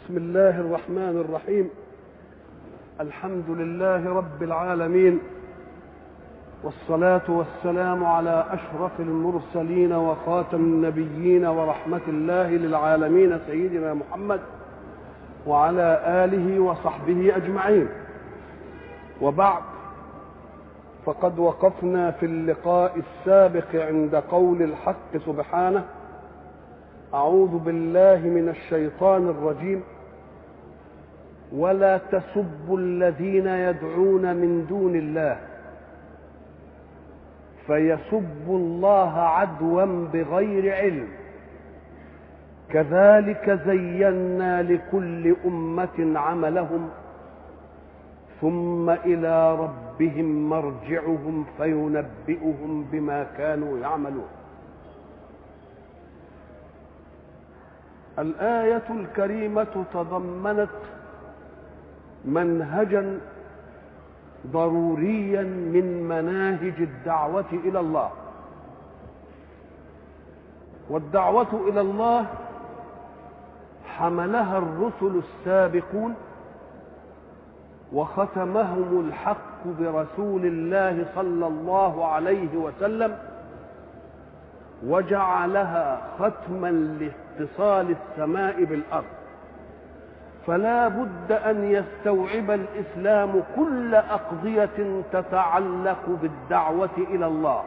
بسم الله الرحمن الرحيم الحمد لله رب العالمين والصلاة والسلام على أشرف المرسلين وخاتم النبيين ورحمة الله للعالمين سيدنا محمد وعلى آله وصحبه أجمعين وبعد فقد وقفنا في اللقاء السابق عند قول الحق سبحانه أعوذ بالله من الشيطان الرجيم ولا تسبوا الذين يدعون من دون الله فيسبوا الله عدوا بغير علم كذلك زينا لكل أمة عملهم ثم إلى ربهم مرجعهم فينبئهم بما كانوا يعملون الآية الكريمة تضمنت منهجا ضروريا من مناهج الدعوة إلى الله والدعوة إلى الله حملها الرسل السابقون وختمهم الحق برسول الله صلى الله عليه وسلم وجعلها ختما لاتصال السماء بالارض فلا بد ان يستوعب الاسلام كل اقضيه تتعلق بالدعوه الى الله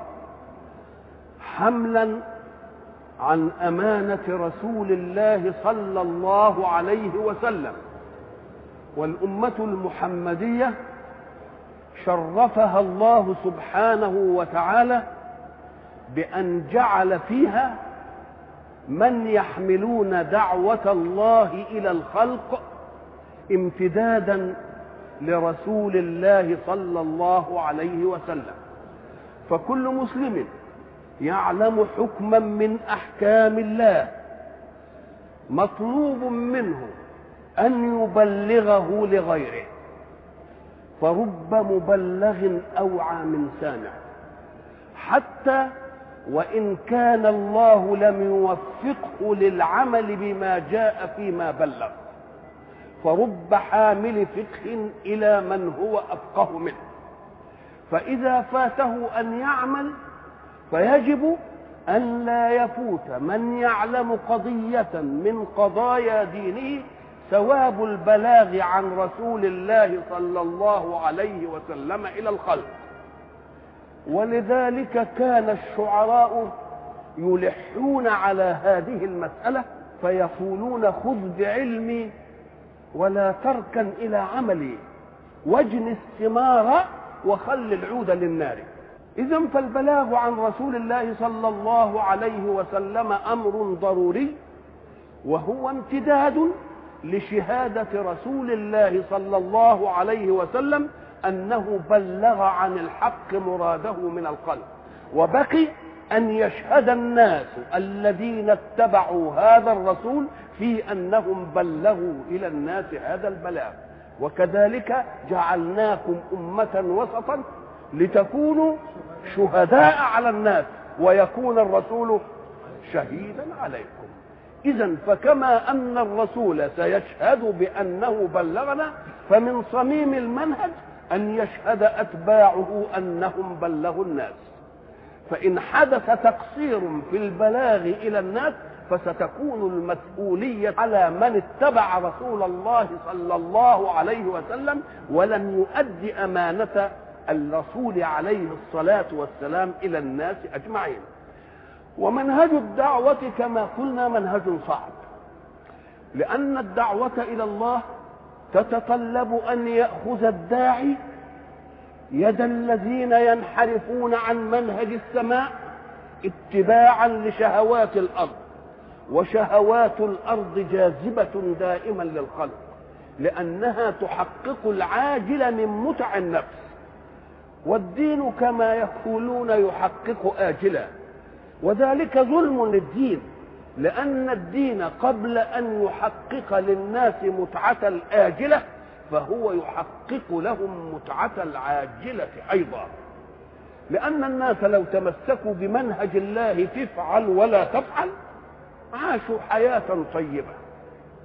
حملا عن امانه رسول الله صلى الله عليه وسلم والامه المحمديه شرفها الله سبحانه وتعالى بأن جعل فيها من يحملون دعوة الله إلى الخلق امتدادا لرسول الله صلى الله عليه وسلم فكل مسلم يعلم حكما من أحكام الله مطلوب منه أن يبلغه لغيره فرب مبلغ أوعى من سامع حتى وان كان الله لم يوفقه للعمل بما جاء فيما بلغ فرب حامل فقه الى من هو افقه منه فاذا فاته ان يعمل فيجب ان لا يفوت من يعلم قضيه من قضايا دينه ثواب البلاغ عن رسول الله صلى الله عليه وسلم الى الخلق ولذلك كان الشعراء يلحون على هذه المسألة فيقولون خذ بعلمي ولا تركن إلى عملي واجن الثمار وخل العود للنار إذا فالبلاغ عن رسول الله صلى الله عليه وسلم أمر ضروري وهو امتداد لشهادة رسول الله صلى الله عليه وسلم انه بلغ عن الحق مراده من القلب وبقي ان يشهد الناس الذين اتبعوا هذا الرسول في انهم بلغوا الى الناس هذا البلاغ وكذلك جعلناكم امه وسطا لتكونوا شهداء على الناس ويكون الرسول شهيدا عليكم اذا فكما ان الرسول سيشهد بانه بلغنا فمن صميم المنهج أن يشهد أتباعه أنهم بلغوا الناس فإن حدث تقصير في البلاغ إلى الناس فستكون المسؤولية على من اتبع رسول الله صلى الله عليه وسلم ولم يؤدي أمانة الرسول عليه الصلاة والسلام إلى الناس أجمعين ومنهج الدعوة كما قلنا منهج صعب لأن الدعوة إلى الله تتطلب ان ياخذ الداعي يد الذين ينحرفون عن منهج السماء اتباعا لشهوات الارض وشهوات الارض جاذبه دائما للخلق لانها تحقق العاجل من متع النفس والدين كما يقولون يحقق اجلا وذلك ظلم للدين لأن الدين قبل أن يحقق للناس متعة الآجلة فهو يحقق لهم متعة العاجلة أيضا لأن الناس لو تمسكوا بمنهج الله تفعل ولا تفعل عاشوا حياة طيبة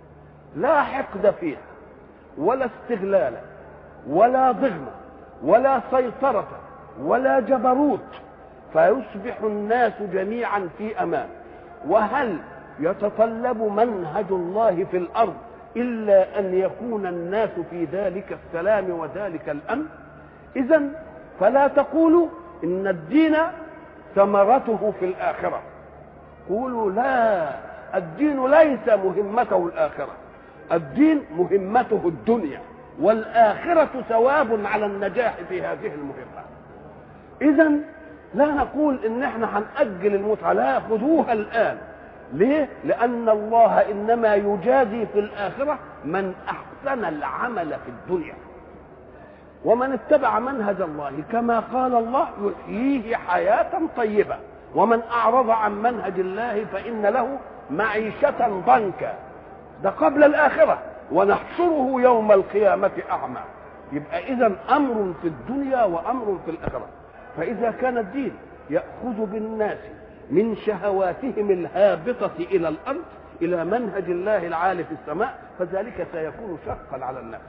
لا حقد فيها ولا استغلال ولا ضغم ولا سيطرة ولا جبروت فيصبح الناس جميعا في امان وهل يتطلب منهج الله في الارض الا ان يكون الناس في ذلك السلام وذلك الامن اذا فلا تقولوا ان الدين ثمرته في الاخره قولوا لا الدين ليس مهمته الاخره الدين مهمته الدنيا والاخره ثواب على النجاح في هذه المهمه اذا لا نقول ان احنا هنأجل المتعة لا خذوها الآن ليه؟ لأن الله إنما يجازي في الآخرة من أحسن العمل في الدنيا ومن اتبع منهج الله كما قال الله يحييه حياة طيبة ومن أعرض عن منهج الله فإن له معيشة ضنكا ده قبل الآخرة ونحشره يوم القيامة أعمى يبقى إذا أمر في الدنيا وأمر في الآخرة فإذا كان الدين يأخذ بالناس من شهواتهم الهابطة إلى الأرض إلى منهج الله العالي في السماء فذلك سيكون شقا على النفس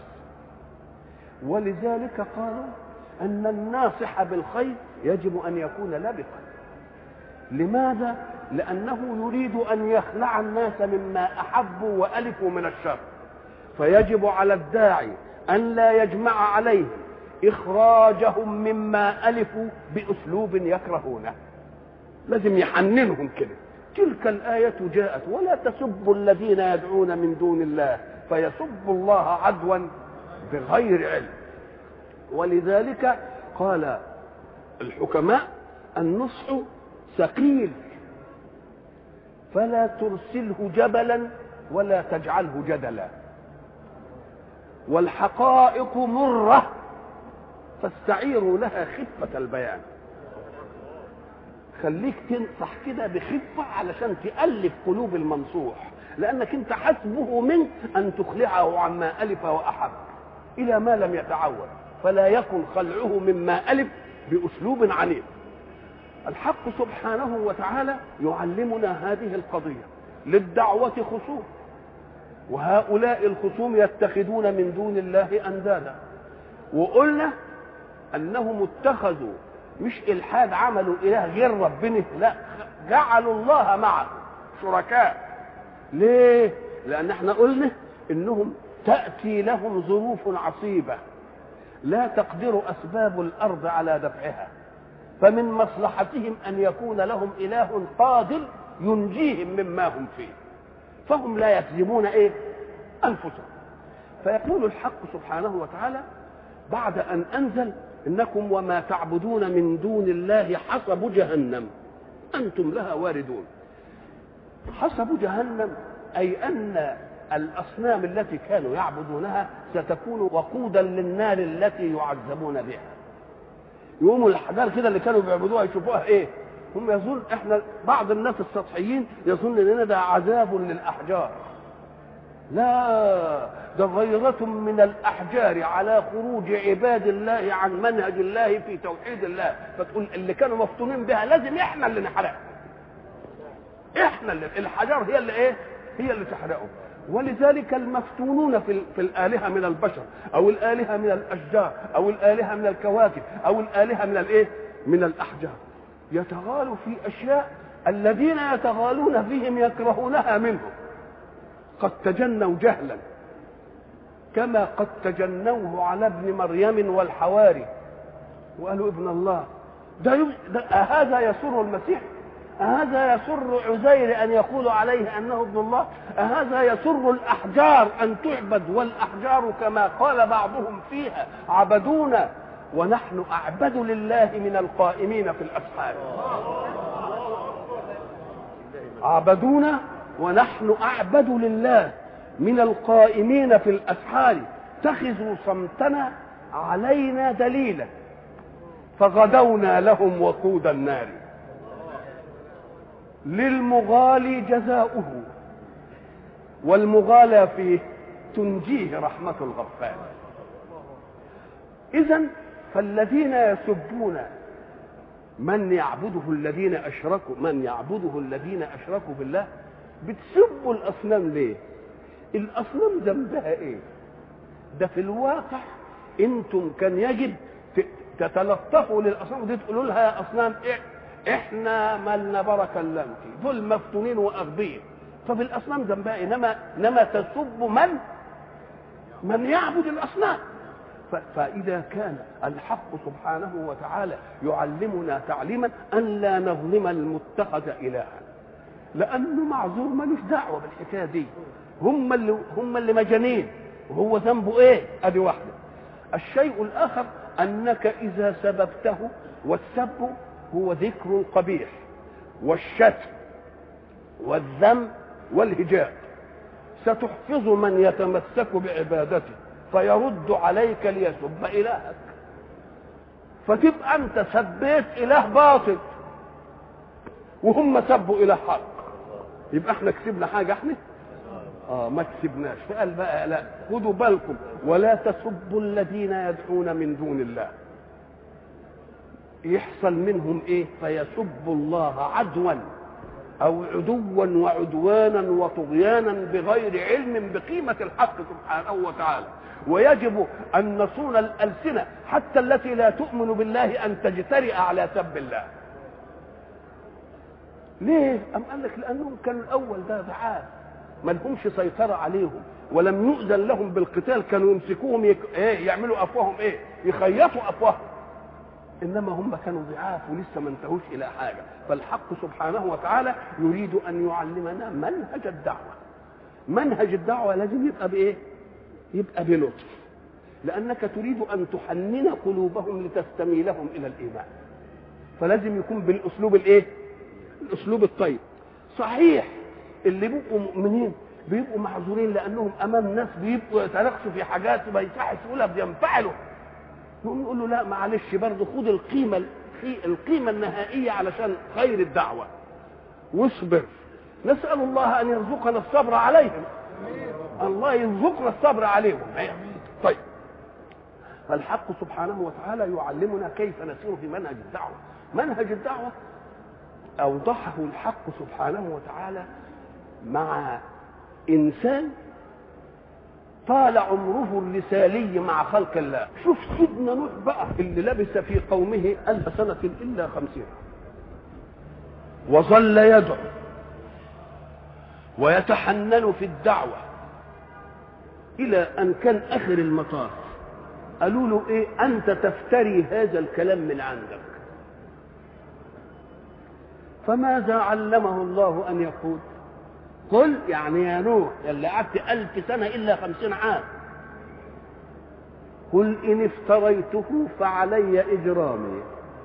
ولذلك قالوا أن الناصح بالخير يجب أن يكون لبقا لماذا؟ لأنه يريد أن يخلع الناس مما أحبوا وألفوا من الشر فيجب على الداعي أن لا يجمع عليهم إخراجهم مما ألفوا بأسلوب يكرهونه لازم يحننهم كده تلك الآية جاءت ولا تسبوا الذين يدعون من دون الله فيسبوا الله عدوا بغير علم ولذلك قال الحكماء النصح ثقيل فلا ترسله جبلا ولا تجعله جدلا والحقائق مره فاستعيروا لها خفة البيان خليك تنصح كده بخفة علشان تألف قلوب المنصوح لأنك أنت حسبه منك أن تخلعه عما ألف وأحب إلى ما لم يتعود فلا يكن خلعه مما ألف بأسلوب عنيف الحق سبحانه وتعالى يعلمنا هذه القضية للدعوة خصوم وهؤلاء الخصوم يتخذون من دون الله أندادا وقلنا انهم اتخذوا مش الحاد عملوا اله غير ربنا لا جعلوا الله معه شركاء ليه لان احنا قلنا انهم تاتي لهم ظروف عصيبه لا تقدر اسباب الارض على دفعها فمن مصلحتهم ان يكون لهم اله قادر ينجيهم مما هم فيه فهم لا يكذبون ايه انفسهم فيقول الحق سبحانه وتعالى بعد ان انزل انكم وما تعبدون من دون الله حصب جهنم انتم لها واردون حصب جهنم اي ان الاصنام التي كانوا يعبدونها ستكون وقودا للنار التي يعذبون بها يقوموا الاحجار كده اللي كانوا بيعبدوها يشوفوها ايه هم يظن احنا بعض الناس السطحيين يظن ان ده عذاب للاحجار لا ده غيرة من الأحجار على خروج عباد الله عن منهج الله في توحيد الله فتقول اللي كانوا مفتونين بها لازم احنا اللي نحرقها احنا اللي الحجار هي اللي ايه هي اللي تحرقه ولذلك المفتونون في, في الآلهة من البشر أو الآلهة من الأشجار أو الآلهة من الكواكب أو الآلهة من الإيه؟ من الأحجار يتغالوا في أشياء الذين يتغالون فيهم يكرهونها منهم قد تجنوا جهلا كما قد تجنوه على ابن مريم والحواري وقالوا ابن الله ده, ده أهذا يسر المسيح أهذا يسر عزير أن يقول عليه أنه ابن الله أهذا يسر الأحجار أن تعبد والأحجار كما قال بعضهم فيها عبدونا ونحن أعبد لله من القائمين في الأسحار عبدونا ونحن أعبد لله من القائمين في الأسحار اتخذوا صمتنا علينا دليلا فغدونا لهم وقود النار للمغالي جزاؤه والمغالى فيه تنجيه رحمة الغفار إذا فالذين يسبون من يعبده الذين أشركوا من يعبده الذين أشركوا بالله بتسبوا الأصنام ليه؟ الاصنام ذنبها ايه ده في الواقع انتم كان يجب ت- تتلطفوا للاصنام ودي تقولوا لها يا اصنام إيه احنا مالنا بركه الا انت دول مفتونين واغبياء طب الاصنام ذنبها إيه؟ انما انما تسب من من يعبد الاصنام ف- فإذا كان الحق سبحانه وتعالى يعلمنا تعليما أن لا نظلم المتخذ إلها لأنه معذور ملوش دعوة بالحكاية دي هم اللي هم اللي مجانين وهو ذنبه إيه؟ أدي واحدة الشيء الآخر أنك إذا سببته والسب هو ذكر قبيح والشتم والذم والهجاء ستحفظ من يتمسك بعبادته فيرد عليك ليسب إلهك فتبقى أنت سبيت إله باطل وهم سبوا إله حق يبقى احنا كسبنا حاجة احنا اه ما كسبناش فقال بقى لا خدوا بالكم ولا تسبوا الذين يدعون من دون الله يحصل منهم ايه فيسبوا الله عدوا او عدوا وعدوانا وطغيانا بغير علم بقيمه الحق سبحانه وتعالى ويجب ان نصون الالسنه حتى التي لا تؤمن بالله ان تجترئ على سب الله ليه ام قال لك لانهم كانوا الاول ده ضعاف ما لهمش سيطره عليهم ولم يؤذن لهم بالقتال كانوا يمسكوهم يك... ايه يعملوا افواههم ايه يخيطوا افواههم انما هم كانوا ضعاف ولسه ما انتهوش الى حاجه فالحق سبحانه وتعالى يريد ان يعلمنا منهج الدعوه منهج الدعوه لازم يبقى بايه يبقى بلطف لانك تريد ان تحنن قلوبهم لتستميلهم الى الايمان فلازم يكون بالاسلوب الايه الاسلوب الطيب صحيح اللي بيبقوا مؤمنين بيبقوا معذورين لانهم امام ناس بيبقوا يتناقشوا في حاجات ما يصحش يقولها بينفعلوا نقوم نقول له لا معلش برضه خد القيمه القيمه النهائيه علشان خير الدعوه واصبر نسال الله ان يرزقنا الصبر عليهم الله يرزقنا الصبر عليهم طيب فالحق سبحانه وتعالى يعلمنا كيف نسير في منهج الدعوه منهج الدعوه اوضحه الحق سبحانه وتعالى مع انسان طال عمره الرسالي مع خلق الله شوف سيدنا نوح بقى اللي لبث في قومه ألف سنة إلا خمسين وظل يدعو ويتحنن في الدعوة إلى أن كان آخر المطاف قالوا له إيه أنت تفتري هذا الكلام من عندك فماذا علمه الله أن يقول قل يعني يا نوح اللي قعدت ألف سنة إلا خمسين عام قل إن افتريته فعلي إجرامي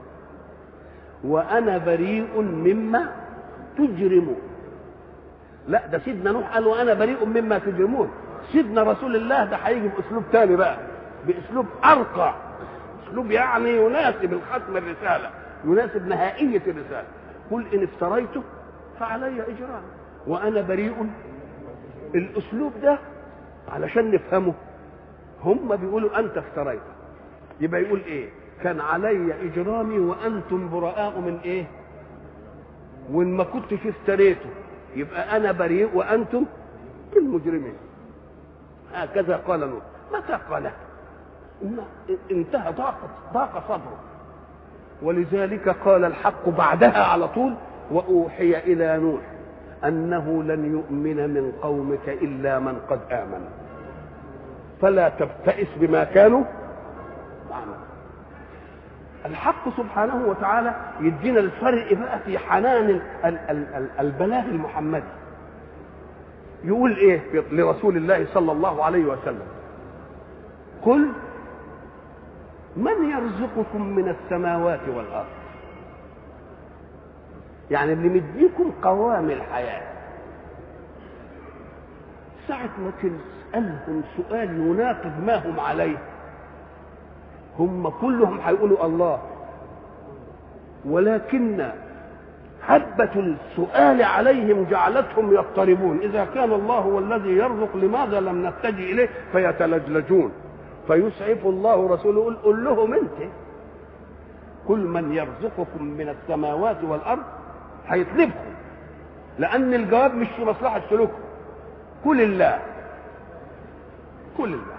وأنا بريء مما تجرمون لا ده سيدنا نوح قال وأنا بريء مما تجرمون سيدنا رسول الله ده هيجي بأسلوب تاني بقى بأسلوب أرقى أسلوب يعني يناسب الختم الرسالة يناسب نهائية الرسالة قل إن افتريته فعلي إجرامي وانا بريء الاسلوب ده علشان نفهمه هم بيقولوا انت افتريت يبقى يقول ايه كان علي اجرامي وانتم براء من ايه وان ما كنتش افتريته يبقى انا بريء وانتم المجرمين هكذا قال نوح متى قاله انتهى ضاق ضاق صدره ولذلك قال الحق بعدها على طول واوحي الى نوح انه لن يؤمن من قومك الا من قد امن فلا تبتئس بما كانوا يعملون الحق سبحانه وتعالى يدينا الفرق بقى في حنان البلاغ المحمدي يقول ايه لرسول الله صلى الله عليه وسلم قل من يرزقكم من السماوات والارض يعني اللي مديكم قوام الحياة ساعة ما تسألهم سؤال يناقض ما هم عليه هم كلهم هيقولوا الله ولكن هبة السؤال عليهم جعلتهم يضطربون إذا كان الله هو الذي يرزق لماذا لم نتجه إليه فيتلجلجون فيسعف الله رسوله قل, قل لهم أنت كل من يرزقكم من السماوات والأرض هيطلبكم لان الجواب مش في مصلحه سلوككم كل الله قل الله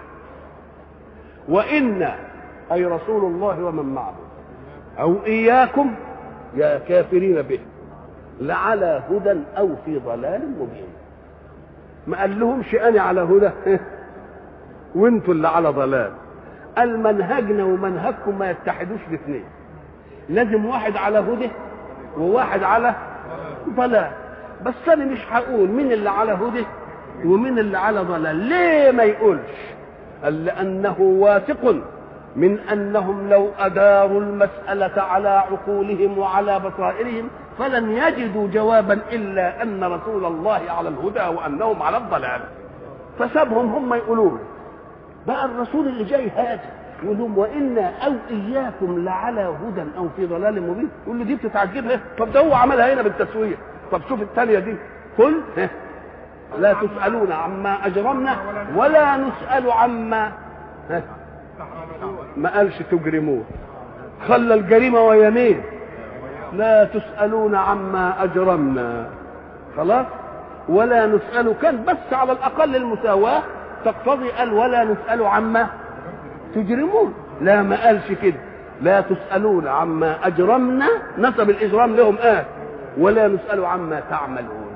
وإنا أي رسول الله ومن معه أو إياكم يا كافرين به لعلى هدى أو في ضلال مبين ما قال لهمش أنا على هدى وانتوا اللي على ضلال قال منهجنا ومنهجكم ما يتحدوش الاثنين لازم واحد على هدى وواحد على ضلال بس انا مش هقول مين اللي على هدى ومين اللي على ضلال ليه ما يقولش قال لانه واثق من انهم لو اداروا المساله على عقولهم وعلى بصائرهم فلن يجدوا جوابا الا ان رسول الله على الهدى وانهم على الضلال فسابهم هم يقولون بقى الرسول اللي جاي هذا يقول لهم وانا او اياكم لعلى هدى او في ضلال مبين يقول له دي بتتعجبها طب ده هو عملها هنا بالتسويه طب شوف الثانيه دي قل لا تسالون عما اجرمنا ولا نسال عما ما قالش تجرمون خلى الجريمه ويا مين لا تسالون عما اجرمنا خلاص ولا نسال كان بس على الاقل المساواه تقتضي قال ولا نسال عما تجرمون لا ما قالش كده لا تسالون عما اجرمنا نسب الاجرام لهم قال ولا نسال عما تعملون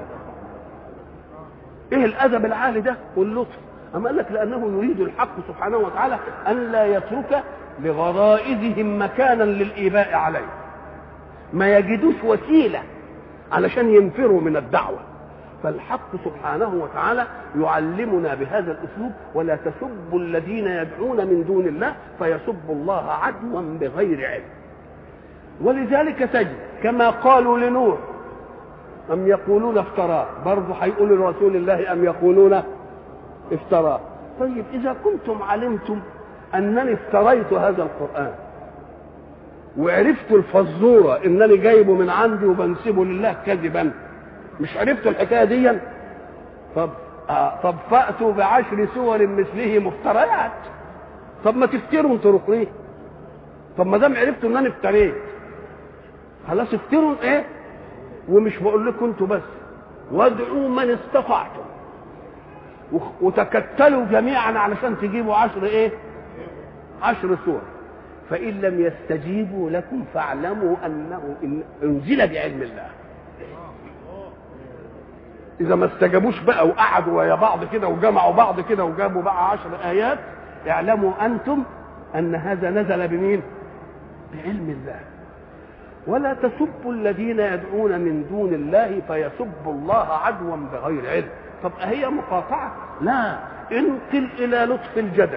ايه الادب العالي ده واللطف اما قال لك لانه يريد الحق سبحانه وتعالى ان لا يترك لغرائزهم مكانا للايباء عليه ما يجدوش وسيله علشان ينفروا من الدعوه فالحق سبحانه وتعالى يعلمنا بهذا الاسلوب ولا تسبوا الذين يدعون من دون الله فيسبوا الله عدوا بغير علم ولذلك تجد كما قالوا لنوح أم يقولون افتراه برضه هيقولوا لرسول الله أم يقولون افتراه طيب إذا كنتم علمتم أنني افتريت هذا القرآن وعرفت الفزورة إنني جايبه من عندي وبنسبه لله كذبا مش عرفتوا الحكاية دي طب آه طب فأتوا بعشر سور مثله مفتريات طب ما تفتروا انتوا رقريه طب ما دام عرفتوا ان انا افتريت خلاص افتروا ايه ومش بقول لكم انتوا بس وادعوا من استطعتم وتكتلوا جميعا علشان تجيبوا عشر ايه عشر سور فإن لم يستجيبوا لكم فاعلموا أنه إن أنزل بعلم الله إذا ما استجابوش بقى وقعدوا ويا بعض كده وجمعوا بعض كده وجابوا بقى عشر آيات اعلموا أنتم أن هذا نزل بمين؟ بعلم الله ولا تسبوا الذين يدعون من دون الله فيسبوا الله عدوا بغير علم طب هي مقاطعة لا انقل إلى لطف الجدل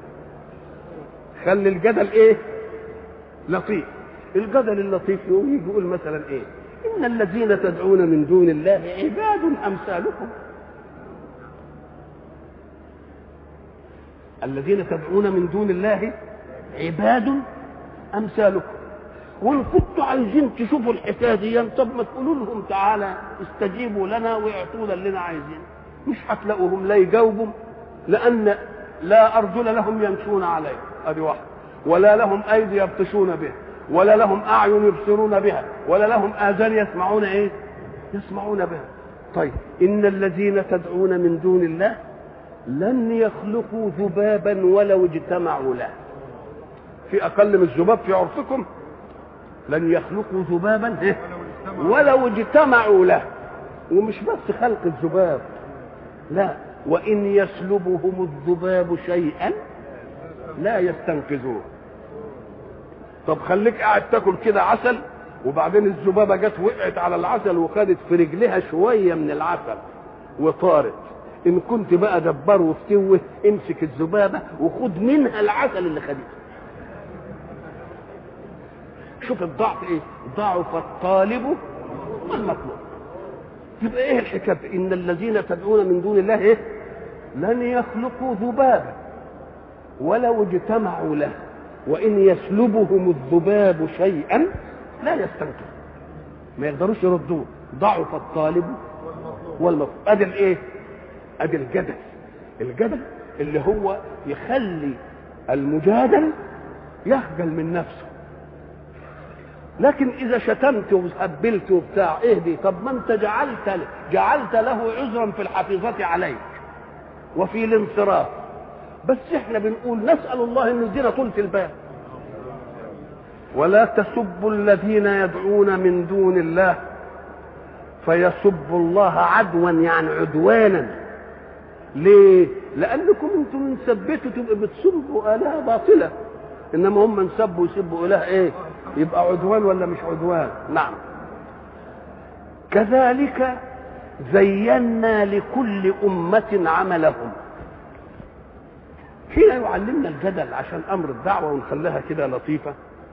خلي الجدل ايه لطيف الجدل اللطيف يقوم يجي يقول مثلا ايه ان الذين تدعون من دون الله عباد امثالكم الذين تدعون من دون الله عباد امثالكم وان كنتوا عايزين تشوفوا الحكايه دي طب ما تقولوا لهم تعالى استجيبوا لنا واعطونا اللي لنا عايزين مش هتلاقوهم لا يجاوبوا لان لا ارجل لهم يمشون عليه ادي واحد ولا لهم ايدي يبطشون بها ولا لهم اعين يبصرون بها ولا لهم اذان يسمعون ايه يسمعون بها طيب ان الذين تدعون من دون الله لن يخلقوا ذبابا ولو اجتمعوا له في اقل من الذباب في عرفكم لن يخلقوا ذبابا ولو اجتمعوا له ومش بس خلق الذباب لا وان يسلبهم الذباب شيئا لا يستنقذوه طب خليك قاعد تاكل كده عسل وبعدين الذبابه جت وقعت على العسل وخدت في رجلها شويه من العسل وطارت ان كنت بقى دبر وفتوه امسك الذبابه وخد منها العسل اللي خدته شوف الضعف ايه ضعف الطالب والمطلوب يبقى ايه الحكايه ان الذين تدعون من دون الله ايه لن يخلقوا ذبابا ولو اجتمعوا له وان يسلبهم الذباب شيئا لا يستنكر ما يقدروش يردوه ضعف الطالب والمطلوب ادي الايه ادي الجدل الجدل اللي هو يخلي المجادل يخجل من نفسه لكن اذا شتمت وهبلت وبتاع ايه دي طب ما انت جعلت جعلت له عذرا في الحفيظه عليك وفي الانصراف بس احنا بنقول نسال الله ان يدينا طولة البال ولا تسبوا الذين يدعون من دون الله فيسبوا الله عدوا يعني عدوانا ليه؟ لأنكم انتم ثبتوا تبقى بتسبوا آلهة باطلة إنما هم نسبوا يسبوا إله إيه؟ يبقى عدوان ولا مش عدوان؟ نعم كذلك زينا لكل أمة عملهم حين يعلمنا الجدل عشان أمر الدعوة ونخليها كده لطيفة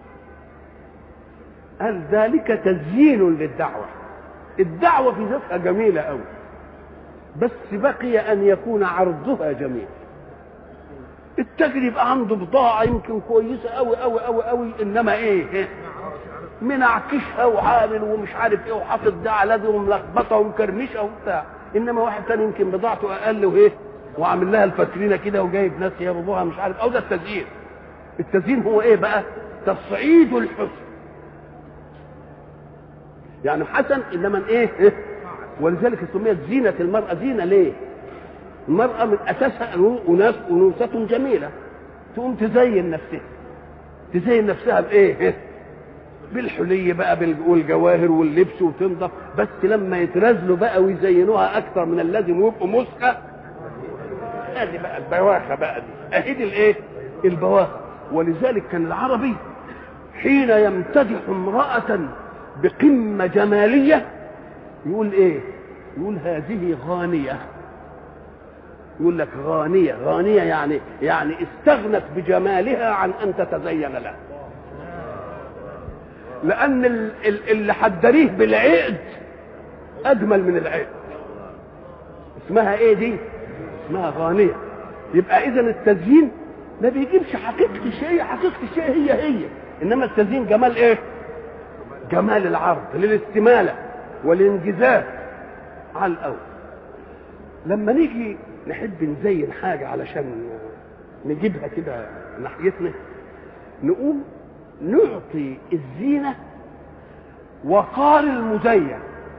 قال ذلك تزيين للدعوة الدعوة في ذاتها جميلة أوي بس بقي أن يكون عرضها جميل التاجر يبقى عنده بضاعة يمكن كويسة أوي أوي أوي أوي إنما إيه منعكشها وعامل ومش عارف ايه وحاطط ده على دي وملخبطه ومكرمشه وبتاع انما واحد تاني يمكن بضاعته اقل وايه وعامل لها الفترينه كده وجايب ناس يرضوها مش عارف او ده التزيين التزيين هو ايه بقى تصعيد الحسن يعني حسن انما ايه, إيه؟ ولذلك سميت زينة المرأة زينة ليه؟ المرأة من أساسها أناس أنوثة جميلة تقوم تزين نفسها تزين نفسها بإيه؟ إيه؟ بالحلي بقى والجواهر واللبس وتنضف بس لما يترازلوا بقى ويزينوها أكثر من اللازم ويبقوا مسكة هذه بقى البواخة بقى دي أهي دي الإيه؟ البواخة ولذلك كان العربي حين يمتدح امرأة بقمة جمالية يقول ايه يقول هذه غانية يقول لك غانية غانية يعني يعني استغنت بجمالها عن أن تتزين له لأن اللي حدريه بالعقد أجمل من العقد اسمها ايه دي اسمها غانية يبقى إذا التزيين ما بيجيبش حقيقة الشيء حقيقة الشيء هي هي إنما التزيين جمال ايه جمال العرض للاستمالة والانجذاب على الأول لما نيجي نحب نزين حاجة علشان نجيبها كده ناحيتنا نقوم نعطي الزينة وقار المزين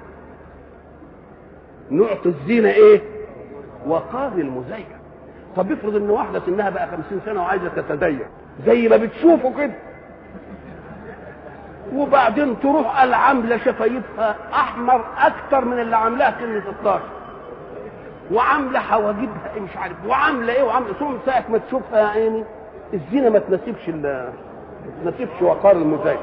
نعطي الزينة ايه وقار المزين طب افرض ان واحدة سنها بقى خمسين سنة وعايزة تتدين زي ما بتشوفوا كده وبعدين تروح العاملة شفايفها احمر اكتر من اللي عاملاها سن 16 وعامله حواجبها إيه مش عارف وعامله ايه وعامله ثم ساعه ما تشوفها يا عيني الزينه ما تناسبش ما تناسبش وقار المزين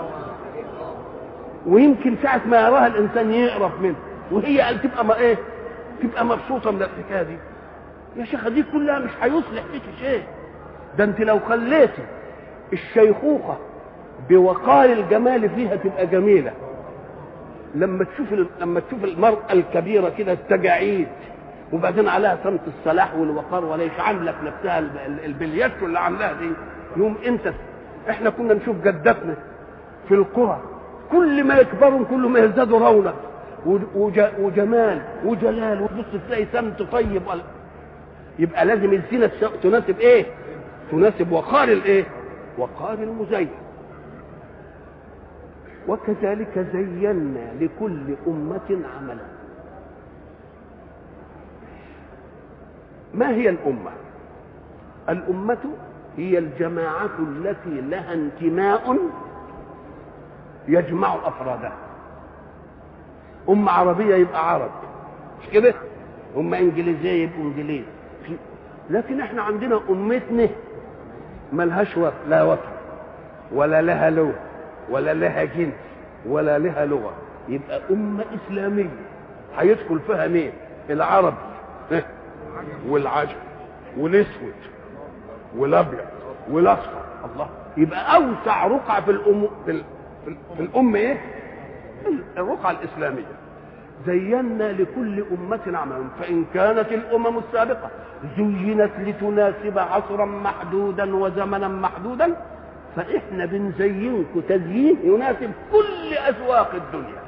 ويمكن ساعه ما يراها الانسان يقرف منها وهي قال تبقى ما ايه تبقى مبسوطه من الحكايه دي يا شيخه دي كلها مش هيصلح فيك شيء ده انت لو خليتي الشيخوخه بوقار الجمال فيها تبقى جميله لما تشوف لما تشوف المرأة الكبيرة كده التجاعيد وبعدين عليها سمت الصلاح والوقار وليش عاملة في نفسها البليات اللي عاملاها دي يوم انت احنا كنا نشوف جداتنا في القرى كل ما يكبروا كل ما يزدادوا رونق وجمال وجلال وتبص تلاقي سمت طيب يبقى لازم الزينة تناسب ايه؟ تناسب وقار الايه؟ وقار المزين وكذلك زينا لكل أمة عملا ما هي الأمة الأمة هي الجماعة التي لها انتماء يجمع أفرادها أمة عربية يبقى عرب مش كده أمة إنجليزية يبقوا إنجليز لكن احنا عندنا أمتنا ملهاش لا وطن ولا لها لون ولا لها جنس ولا لها لغة يبقى أمة إسلامية هيدخل فيها مين العرب والعجم والاسود والابيض والاصفر الله يبقى اوسع رقعه في الام في, ال... في, ال... في الام ايه الرقعه الاسلاميه زينا لكل أمة عملا فإن كانت الأمم السابقة زينت لتناسب عصرا محدودا وزمنا محدودا فإحنا بنزينكم تزيين يناسب كل أذواق الدنيا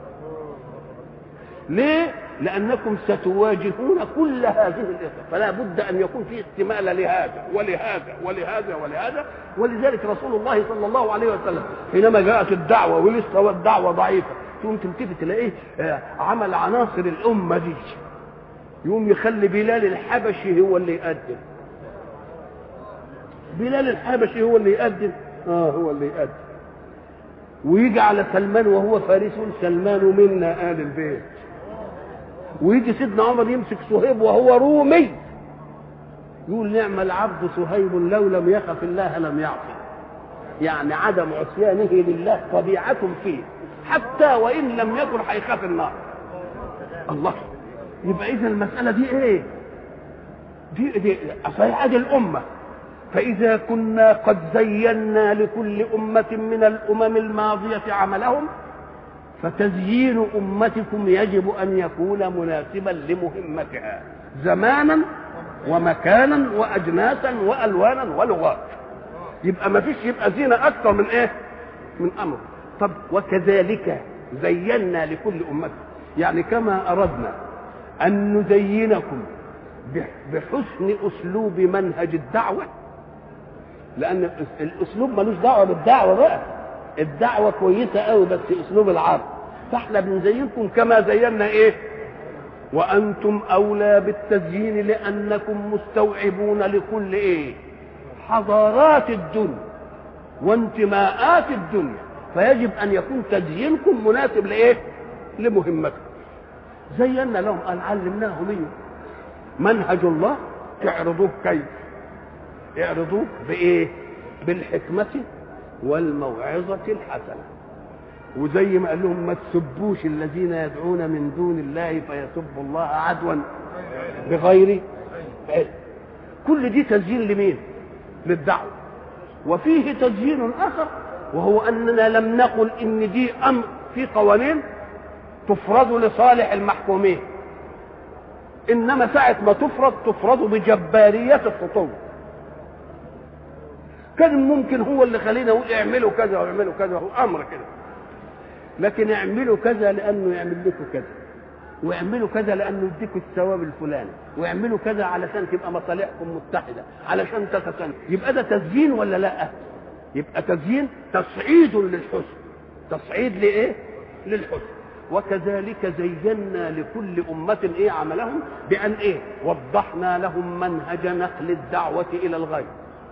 ليه؟ لأنكم ستواجهون كل هذه الإخوة فلا بد أن يكون في استمالة لهذا ولهذا ولهذا ولهذا ولذلك رسول الله صلى الله عليه وسلم حينما جاءت الدعوة ولسه والدعوة ضعيفة تقوم تلتفت تلاقيه عمل عناصر الأمة دي يقوم يخلي بلال الحبشي هو اللي يقدم بلال الحبشي هو اللي يقدم اه هو اللي يقدم ويجي على سلمان وهو فارس سلمان منا آل البيت ويجي سيدنا عمر يمسك صهيب وهو رومي يقول نعم العبد صهيب لو لم يخف الله لم يعصي يعني عدم عصيانه لله طبيعة فيه حتى وإن لم يكن هيخاف النار الله يبقى إذا المسألة دي إيه؟ دي دي صحيح دي الأمة فإذا كنا قد زينا لكل أمة من الأمم الماضية عملهم فتزيين أمتكم يجب أن يكون مناسبا لمهمتها زمانا ومكانا وأجناسا وألوانا ولغات يبقى ما فيش يبقى زينة أكثر من إيه؟ من أمر طب وكذلك زينا لكل أمة يعني كما أردنا أن نزينكم بحسن أسلوب منهج الدعوة لأن الأسلوب ملوش دعوة بالدعوة بقى الدعوة كويسة قوي بس أسلوب العرض فاحنا بنزينكم كما زينا إيه وأنتم أولى بالتزيين لأنكم مستوعبون لكل إيه حضارات الدنيا وانتماءات الدنيا فيجب ان يكون تزيينكم مناسب لايه لمهمتكم زينا لهم قال علمناهم ايه منهج الله تعرضوه كيف اعرضوه بايه بالحكمه والموعظه الحسنه وزي ما قال لهم ما تسبوش الذين يدعون من دون الله فيسبوا الله عدوا بغير علم كل دي تزيين لمين للدعوه وفيه تزيين اخر وهو اننا لم نقل ان دي امر في قوانين تفرض لصالح المحكومين انما ساعه ما تفرض تفرض بجباريه السطو كان ممكن هو اللي خلينا نقول اعملوا كذا واعملوا كذا هو امر كده لكن اعملوا كذا لانه يعمل لكم كذا واعملوا كذا لانه يديكم الثواب الفلاني واعملوا كذا علشان تبقى مصالحكم متحده علشان تتسنى يبقى ده تزيين ولا لا يبقى تزيين تصعيد للحسن تصعيد لايه للحسن وكذلك زينا لكل أمة إيه عملهم بأن إيه وضحنا لهم منهج نقل الدعوة إلى الغير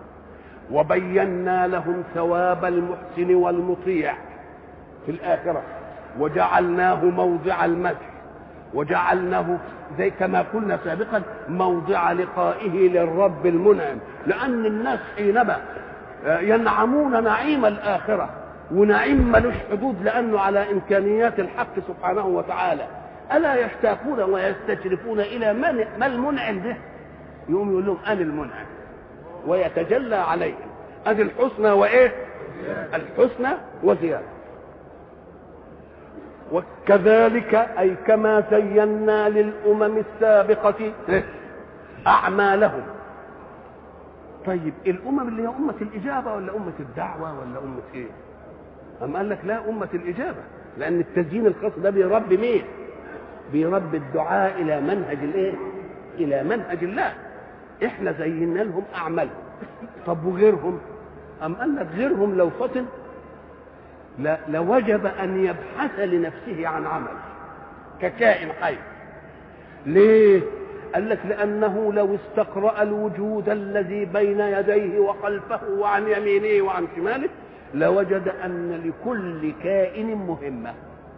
وبينا لهم ثواب المحسن والمطيع في الآخرة وجعلناه موضع المدح وجعلناه زي كما قلنا سابقا موضع لقائه للرب المنعم لأن الناس حينما ينعمون نعيم الآخرة ونعيم ملوش حدود لأنه على إمكانيات الحق سبحانه وتعالى ألا يشتاقون ويستشرفون إلى من ما المنعم ده يقوم يقول لهم أنا المنعم ويتجلى عليهم أدي الحسنى وإيه الحسنى وزيادة وكذلك أي كما زينا للأمم السابقة أعمالهم طيب الأمم اللي هي أمة الإجابة ولا أمة الدعوة ولا أمة إيه؟ أم قال لك لا أمة الإجابة لأن التزيين الخاص ده بيربي مين؟ بيربي الدعاء إلى منهج الإيه؟ إلى منهج الله إحنا زينا لهم أعمالهم طب وغيرهم؟ أم قال لك غيرهم لو فطن لا لوجب أن يبحث لنفسه عن عمل ككائن حي ليه؟ قال لك لأنه لو استقرأ الوجود الذي بين يديه وخلفه وعن يمينه وعن شماله لوجد أن لكل كائن مهمة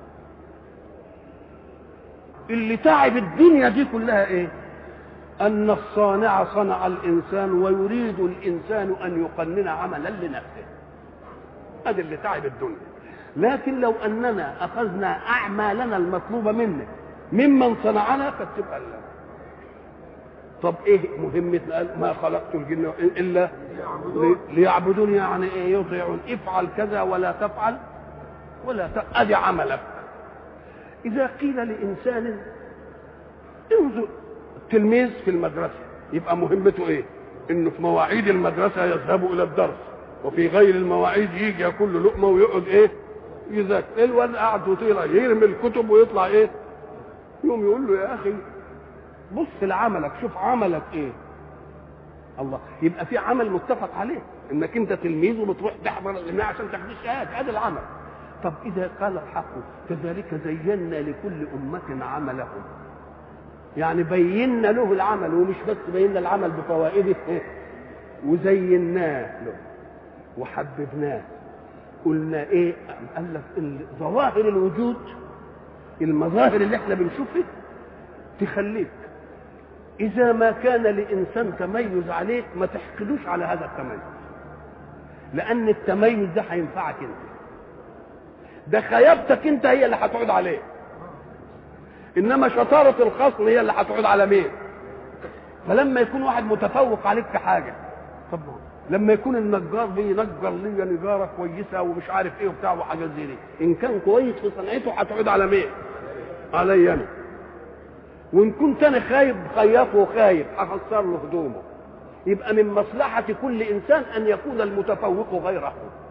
اللي تعب الدنيا دي كلها ايه أن الصانع صنع الإنسان ويريد الإنسان أن يقنن عملا لنفسه هذا اللي تعب الدنيا لكن لو أننا أخذنا أعمالنا المطلوبة منا ممن صنعنا فتبقى الله طب ايه مهمتنا قال ما خلقت الجن الا ليعبدون يعني ايه يطيعون افعل كذا ولا تفعل ولا ت... ادي عملك اذا قيل لانسان انظر تلميذ في المدرسه يبقى مهمته ايه انه في مواعيد المدرسه يذهب الى الدرس وفي غير المواعيد يجي ياكل له لقمه ويقعد ايه يذاكر الواد قاعد وطيره يرمي الكتب ويطلع ايه يوم يقول له يا اخي بص لعملك شوف عملك ايه الله يبقى في عمل متفق عليه انك انت تلميذ وبتروح تحضر الجماعه عشان تاخد الشهاده هذا العمل طب اذا قال الحق كذلك زينا لكل امه عملهم يعني بينا له العمل ومش بس بينا العمل بفوائده وزيناه له وحببناه قلنا ايه قال لك إن ظواهر الوجود المظاهر اللي احنا بنشوفها تخليك اذا ما كان لانسان تميز عليك ما تحقدوش على هذا التميز لان التميز ده هينفعك انت ده خيابتك انت هي اللي هتعود عليه انما شطاره الخصم هي اللي هتعود على مين فلما يكون واحد متفوق عليك في حاجه طبعا لما يكون النجار بينجر لي نجاره كويسه ومش عارف ايه وبتاع وحاجات زي دي ان كان كويس في صنعته هتعود على مين علي انا وان كنت انا خايب خياط وخايب هخسر له هدومه يبقى من مصلحه كل انسان ان يكون المتفوق غيره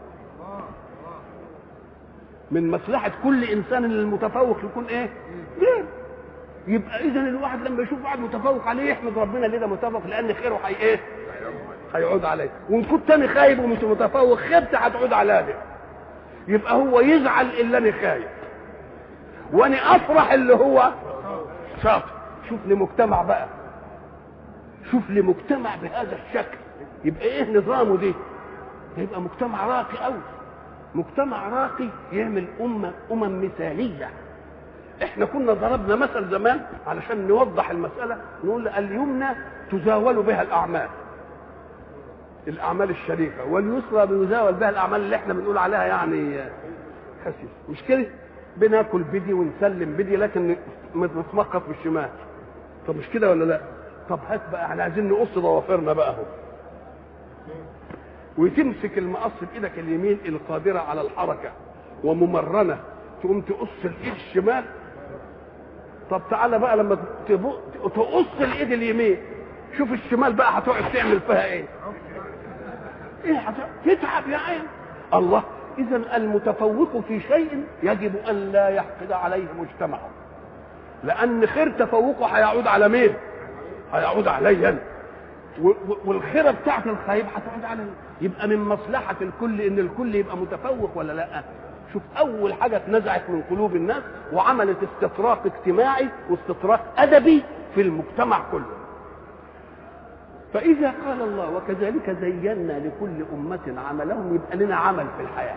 من مصلحه كل انسان ان المتفوق يكون ايه غير يبقى اذا الواحد لما يشوف واحد متفوق عليه يحمد ربنا ليه ده متفوق لان خيره هي ايه هيعود عليه وان كنت انا خايب ومش متفوق خيبتي هتعود على يبقى هو يزعل اللي انا خايب وانا افرح اللي هو شاطر شوف لي مجتمع بقى شوف لي مجتمع بهذا الشكل يبقى ايه نظامه دي يبقى مجتمع راقي قوي مجتمع راقي يعمل امه امم مثاليه احنا كنا ضربنا مثل زمان علشان نوضح المساله نقول اليمنى تزاول بها الاعمال الاعمال الشريفه واليسرى بيزاول بها الاعمال اللي احنا بنقول عليها يعني خسيس مش كده بناكل بدي ونسلم بدي لكن متمخط بالشمال طب مش كده ولا لا طب هات بقى احنا عايزين نقص ضوافرنا بقى اهو وتمسك المقص بايدك اليمين القادره على الحركه وممرنه تقوم تقص الايد الشمال طب تعالى بقى لما تقص الايد اليمين شوف الشمال بقى هتقعد تعمل فيها ايه ايه تتعب يا عين الله اذا المتفوق في شيء يجب ان لا يحقد عليه مجتمعه لان خير تفوقه هيعود على مين هيعود علي انا والخيره بتاعت الخايب هتعود علي يبقى من مصلحه الكل ان الكل يبقى متفوق ولا لا شوف اول حاجه اتنزعت من قلوب الناس وعملت استطراق اجتماعي واستطراق ادبي في المجتمع كله فإذا قال الله وكذلك زينا لكل أمة عملهم يبقى لنا عمل في الحياة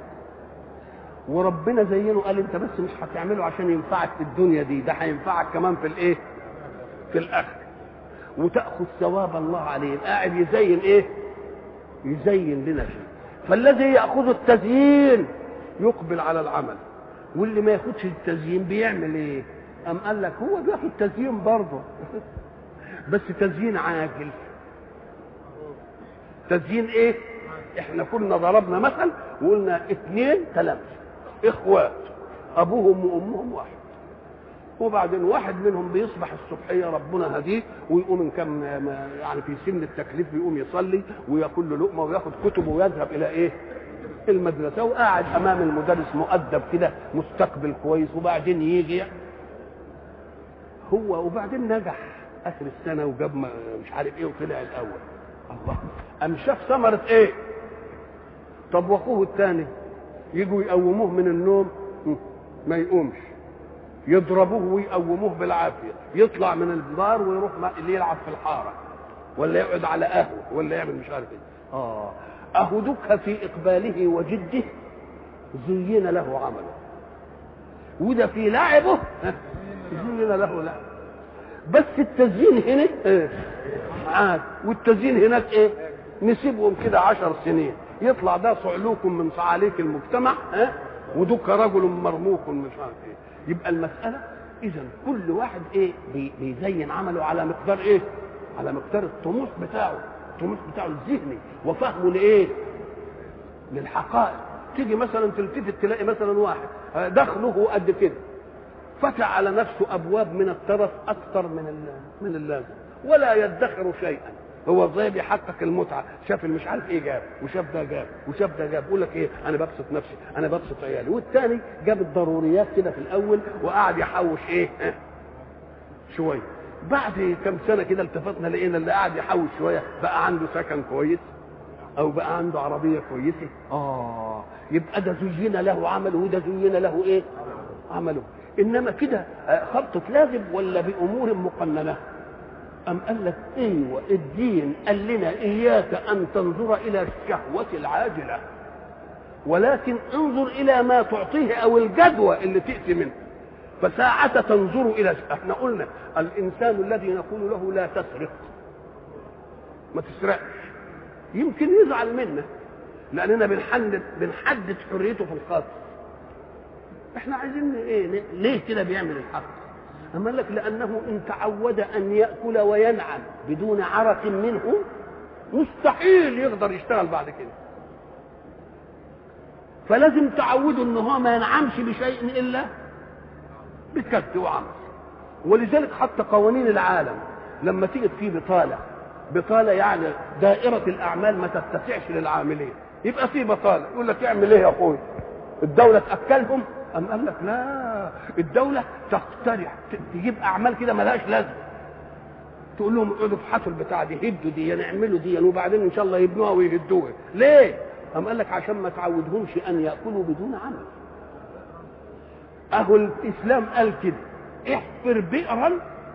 وربنا زينه قال انت بس مش هتعمله عشان ينفعك في الدنيا دي ده هينفعك كمان في الايه في الاخر وتاخذ ثواب الله عليه قاعد يزين ايه يزين لنا شيء فالذي ياخذ التزيين يقبل على العمل واللي ما ياخدش التزيين بيعمل ايه ام قال لك هو بياخد تزيين برضه بس تزيين عاجل تزيين ايه احنا كنا ضربنا مثل وقلنا اثنين ثلاثة اخوات ابوهم وامهم واحد وبعدين واحد منهم بيصبح الصبحية ربنا هديه ويقوم ان كان يعني في سن التكليف بيقوم يصلي وياكل له لقمة وياخد كتبه ويذهب الى ايه المدرسة وقاعد امام المدرس مؤدب كده مستقبل كويس وبعدين يجي هو وبعدين نجح اخر السنة وجاب مش عارف ايه وطلع الاول الله قام شاف ثمرة ايه طب واخوه الثاني يجوا يقوموه من النوم ما يقومش يضربوه ويقوموه بالعافيه يطلع من الدار ويروح اللي يلعب في الحاره ولا يقعد على قهوه ولا يعمل مش عارف ايه اه اهدك في اقباله وجده زين له عمله وده في لعبه زين له لعب بس التزيين هنا ايه عاد والتزيين هناك ايه نسيبهم كده عشر سنين يطلع ده صعلوك من صعاليك المجتمع ها ودك رجل مرموق مش عارف ايه يبقى المساله اذا كل واحد ايه بي بيزين عمله على مقدار ايه على مقدار الطموح بتاعه الطموح بتاعه الذهني وفهمه لايه للحقائق تيجي مثلا تلتفت تلاقي مثلا واحد دخله قد كده فتح على نفسه ابواب من الترف اكثر من من اللازم ولا يدخر شيئا هو ازاي بيحقق المتعه شاف مش عارف ايه جاب وشاف ده جاب وشاف ده جاب يقول لك ايه انا ببسط نفسي انا ببسط عيالي والثاني جاب الضروريات كده في الاول وقعد يحوش ايه اه شويه بعد كم سنه كده التفتنا لقينا اللي قاعد يحوش شويه بقى عنده سكن كويس او بقى عنده عربيه كويسه اه يبقى ده زين له عمله وده زين له ايه عمله انما كده خبطه لازم ولا بامور مقننه أم قال لك ايوه الدين قال لنا اياك ان تنظر الى الشهوة العاجلة ولكن انظر الى ما تعطيه او الجدوى اللي تأتي منه فساعة تنظر الى احنا قلنا الانسان الذي نقول له لا تسرق ما تسرقش يمكن يزعل منا لاننا بنحدد بنحدد حريته في القتل احنا عايزين ايه ليه كده بيعمل الحق اما لك لانه ان تعود ان ياكل وينعم بدون عرق منه مستحيل يقدر يشتغل بعد كده فلازم تعوده ان هو ما ينعمش بشيء الا بكد وعمل ولذلك حتى قوانين العالم لما تيجي في بطاله بطاله يعني دائره الاعمال ما تتسعش للعاملين يبقى في بطاله يقول لك اعمل ايه يا اخوي الدوله تاكلهم أم قال لك لا الدولة تقترح تجيب أعمال كده ملهاش لازمة تقول لهم اقعدوا افحصوا البتاع دي هدوا دي نعملوا دي وبعدين ان شاء الله يبنوها ويهدوها ليه؟ أم قال لك عشان ما تعودهمش أن يأكلوا بدون عمل أهو الإسلام قال كده احفر بئرا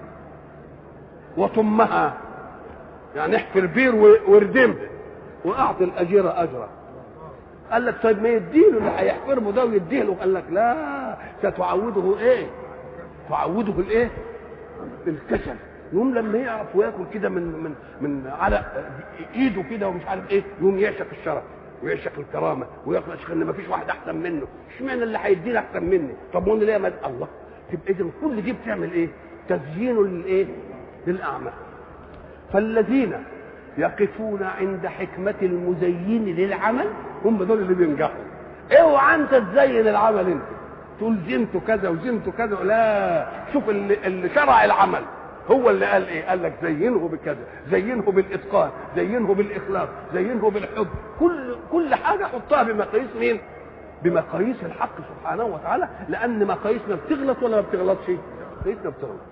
وطمها يعني احفر بير واردمها واعطي الاجير اجره قال لك طيب ما يديله اللي هيحفره ده ويديه له قال لك لا ستعوده ايه تعوده الايه الكسل يوم لما يعرف وياكل كده من من من على ايده كده ومش عارف ايه يوم يعشق الشرف ويعشق الكرامه ويعشق ان ما فيش واحد احسن منه اشمعنى اللي هيديني احسن مني طب وانا ليه ما الله تبقى اذا كل دي بتعمل ايه تزيين للايه للاعمال فالذين يقفون عند حكمة المزين للعمل هم دول اللي بينجحوا اوعى انت تزين العمل انت تقول زنته كذا وزنته كذا لا شوف اللي, اللي شرع العمل هو اللي قال ايه قال لك زينه بكذا زينه بالاتقان زينه بالاخلاص زينه بالحب كل كل حاجه حطها بمقاييس مين بمقاييس الحق سبحانه وتعالى لان مقاييسنا بتغلط ولا ما بتغلطش مقاييسنا بتغلط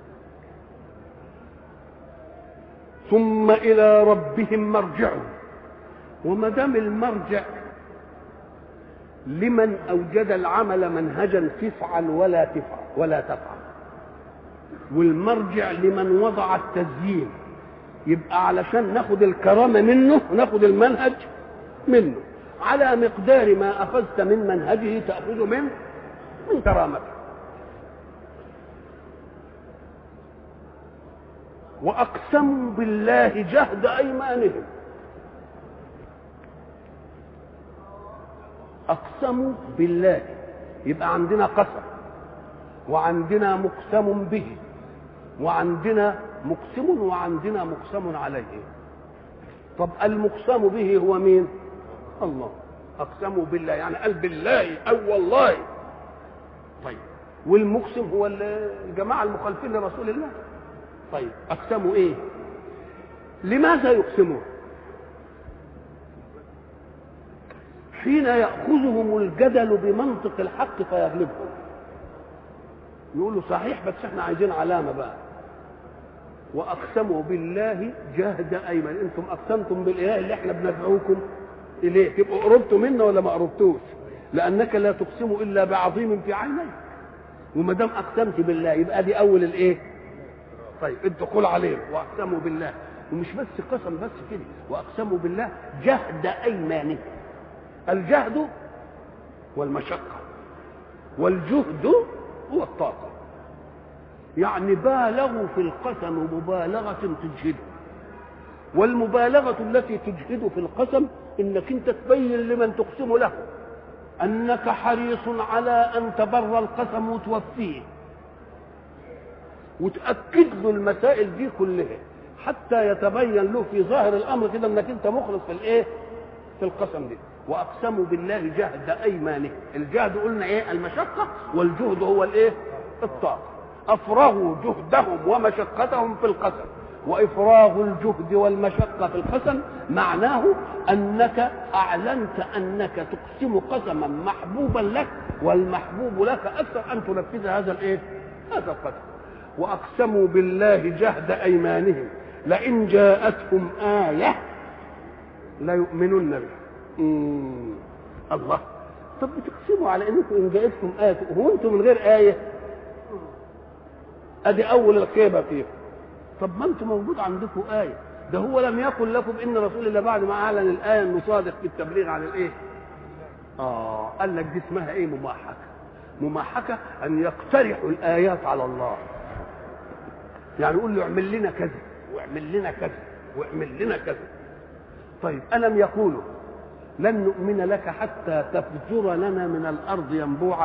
ثم الى ربهم مرجعهم وما دام المرجع لمن اوجد العمل منهجا تفعل ولا تفعل ولا تفعل والمرجع لمن وضع التزيين يبقى علشان ناخد الكرامه منه وناخد المنهج منه على مقدار ما اخذت من منهجه تاخذ منه من كرامته واقسموا بالله جهد ايمانهم اقسموا بالله يبقى عندنا قسم وعندنا مقسم به وعندنا مقسم وعندنا مقسم عليه طب المقسم به هو مين الله اقسموا بالله يعني قال بالله او والله طيب والمقسم هو الجماعه المخالفين لرسول الله طيب اقسموا ايه لماذا يقسمون حين ياخذهم الجدل بمنطق الحق فيغلبهم يقولوا صحيح بس احنا عايزين علامه بقى واقسموا بالله جهد ايمن انتم اقسمتم بالاله اللي احنا بندعوكم اليه تبقوا قربتوا منا ولا ما قربتوش لانك لا تقسم الا بعظيم في عينيك وما دام اقسمت بالله يبقى دي اول الايه طيب الدخول عليه واقسموا بالله ومش بس قسم بس كده واقسموا بالله جهد ايمانهم الجهد والمشقه والجهد هو الطاقه يعني بالغوا في القسم مبالغه تجهده والمبالغه التي تجهد في القسم انك انت تبين لمن تقسم له انك حريص على ان تبر القسم وتوفيه وتاكد له المسائل دي كلها حتى يتبين له في ظاهر الامر كده انك انت مخلص في الايه في القسم دي واقسموا بالله جهد ايمانهم الجهد قلنا ايه المشقه والجهد هو الايه الطاقه افرغوا جهدهم ومشقتهم في القسم وافراغ الجهد والمشقه في القسم معناه انك اعلنت انك تقسم قسما محبوبا لك والمحبوب لك اكثر ان تنفذ هذا الايه هذا القسم واقسموا بالله جهد ايمانهم لئن جاءتهم ايه ليؤمنن بها الله طب بتقسموا على انكم ان جاءتكم ايه هو انتم من غير ايه ادي اول الخيبه فيكم طب ما انتم موجود عندكم ايه ده هو لم يقل لكم ان رسول الله بعد ما اعلن الايه انه صادق في التبليغ عن الايه اه قال لك دي اسمها ايه مماحكه مماحكه ان يقترحوا الايات على الله يعني يقول له اعمل لنا كذا واعمل لنا كذا واعمل لنا كذا طيب الم يقولوا لن نؤمن لك حتى تفجر لنا من الارض ينبوعا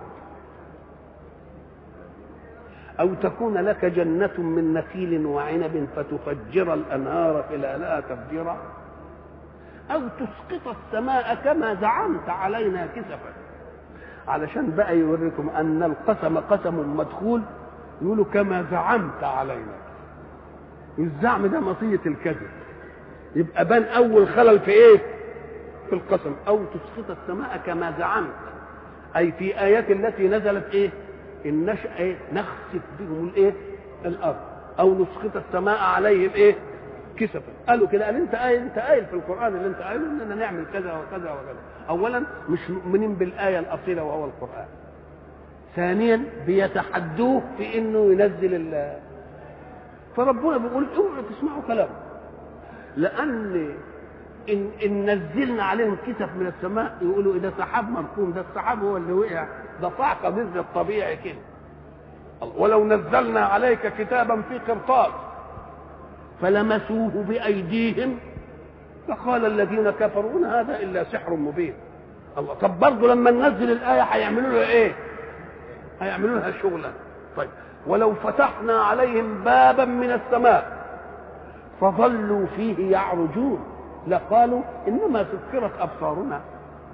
او تكون لك جنه من نخيل وعنب فتفجر الانهار خلالها تفجيرا او تسقط السماء كما زعمت علينا كسفا علشان بقى يوريكم ان القسم قسم مدخول يقولوا كما زعمت علينا الزعم ده مطية الكذب يبقى بان اول خلل في ايه في القسم او تسقط السماء كما زعمت اي في ايات التي نزلت ايه ان نشأ ايه نخسف بهم الايه الارض او نسقط السماء عليهم ايه كسفا قالوا كده قال انت قايل انت قايل في القران اللي انت قايله اننا نعمل كذا وكذا وكذا اولا مش مؤمنين بالايه الاصيله وهو القران ثانيا بيتحدوه في انه ينزل ال فربنا بيقول اوعوا تسمعوا كلامه لان ان ان نزلنا عليهم كتاب من السماء يقولوا ده سحاب مركوم ده السحاب هو اللي وقع ده صعقه مثل الطبيعي كده ولو نزلنا عليك كتابا في قرطاس فلمسوه بايديهم فقال الذين كفروا ان هذا الا سحر مبين الله طب برضه لما ننزل الايه هيعملوا له ايه؟ هيعملوا لها شغلا طيب ولو فتحنا عليهم بابا من السماء فظلوا فيه يعرجون لقالوا انما سكرت ابصارنا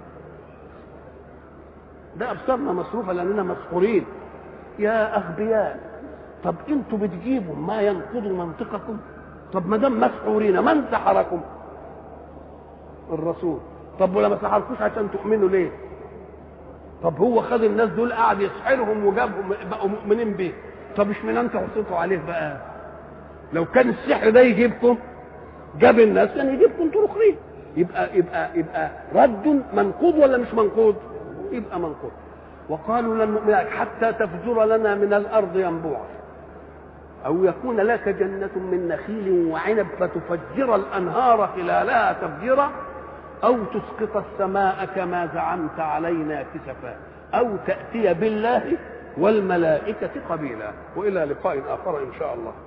ده ابصارنا مصروفه لاننا مسحورين يا اغبياء طب انتوا بتجيبوا ما ينقض منطقكم طب ما دام مسحورين من سحركم الرسول طب ولا ما سحركوش عشان تؤمنوا ليه طب هو خد الناس دول قعد يسحرهم وجابهم بقوا مؤمنين بيه طب مش من انتوا حصيتوا عليه بقى لو كان السحر ده يجيبكم جاب الناس كان يجيبكم انتوا الاخرين يبقى يبقى يبقى رد منقوض ولا مش منقوض؟ يبقى منقوض وقالوا لن نؤمن لك حتى تفجر لنا من الارض ينبوعا او يكون لك جنه من نخيل وعنب فتفجر الانهار خلالها تفجيرا او تسقط السماء كما زعمت علينا كسفا او تاتي بالله والملائكه قبيلا والى لقاء اخر ان شاء الله